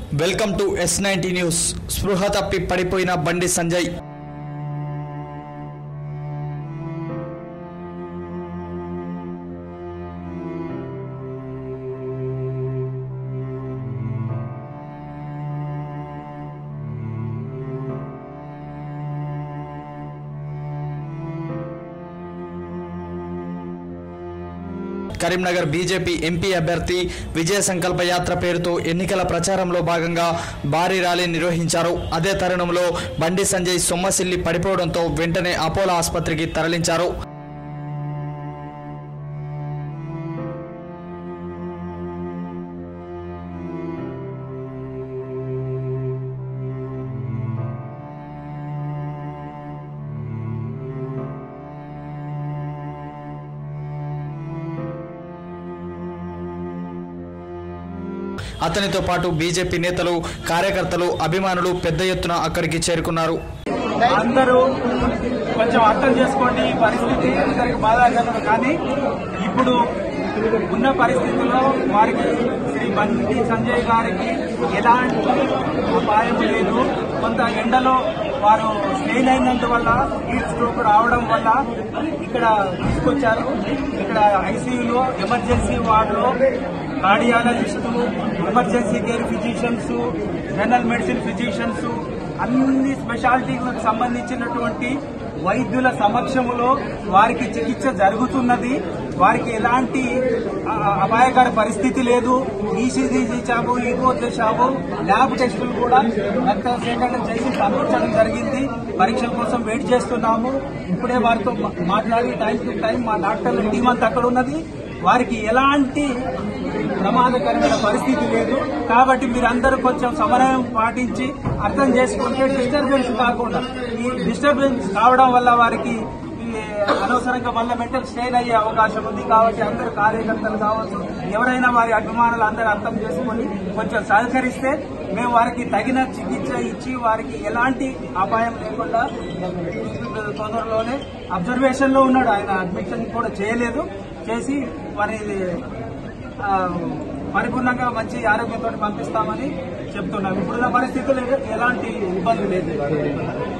welcome to S ninety news స్పృహ తప్పి పడిపోయిన బండి సంజయ్ కరీంనగర్ బీజేపీ ఎంపీ అభ్యర్థి విజయ సంకల్ప యాత్ర పేరుతో ఎన్నికల ప్రచారంలో భాగంగా భారీ ర్యాలీ నిర్వహించారు అదే తరుణంలో బండి సంజయ్ సొమ్మసిల్లి పడిపోవడంతో వెంటనే అపోలో ఆసుపత్రికి తరలించారు అతనితో పాటు బీజేపీ నేతలు కార్యకర్తలు అభిమానులు పెద్ద ఎత్తున అక్కడికి చేరుకున్నారు అందరూ కొంచెం అర్థం చేసుకోండి ఈ పరిస్థితి అందరికి బాధాకరం కానీ ఇప్పుడు ఉన్న పరిస్థితుల్లో వారికి శ్రీ బండి సంజయ్ గారికి ఎలాంటి అపాయం లేదు కొంత ఎండలో వారు స్ట్రెయిన్ అయినందువల్ల హీట్ స్ట్రోక్ రావడం వల్ల ఇక్కడ తీసుకొచ్చారు ఇక్కడ ఐసీయూలో ఎమర్జెన్సీ వార్డులో కార్డియాలజిస్టులు emergency care physicians general medicine physicians అన్ని స్పెషాలిటీలకు సంబంధించినటువంటి వైద్యుల సమక్షంలో వారికి చికిత్స జరుగుతున్నది వారికి ఎలాంటి ఆ, అపాయకర పరిస్థితి లేదు ఈసీజీ చేశాము ఈకో చేశాము ల్యాబ్ టెస్టులు కూడా రక్త సేకరణ చేసి పంపించడం జరిగింది పరీక్షల కోసం వెయిట్ చేస్తున్నాము ఇప్పుడే వారితో మా- మాట్లాడి టైం టు టైం మా డాక్టర్ల టీం అంతా అక్కడ ఉన్నది వారికి ఎలాంటి ప్రమాదకరమైన పరిస్థితి లేదు కాబట్టి మీరందరూ కొంచెం సమన్వయం పాటించి అర్థం చేసుకుంటే డిస్టర్బెన్స్ కాకుండా ఈ డిస్టర్బెన్స్ కావడం వల్ల వారికి ఈ అనవసరంగా మళ్ళీ మెంటల్ స్ట్రెయిన్ అయ్యే అవకాశం ఉంది కాబట్టి అందరూ కార్యకర్తలు కావచ్చు ఎవరైనా వారి అభిమానులు అందరూ అర్థం చేసుకొని కొంచెం సహకరిస్తే మేము వారికి తగిన చికిత్స ఇచ్చి వారికి ఎలాంటి అపాయం లేకుండా తొందరలోనే అబ్జర్వేషన్ లో ఉన్నాడు ఆయన అడ్మిషన్ కూడా చేయలేదు చేసి వారి ఆ, పరిపూర్ణంగా మంచి ఆరోగ్యంతో పంపిస్తామని చెప్తున్నాం ఇప్పుడున్న పరిస్థితుల్లో ఎలాంటి ఇబ్బంది లేదు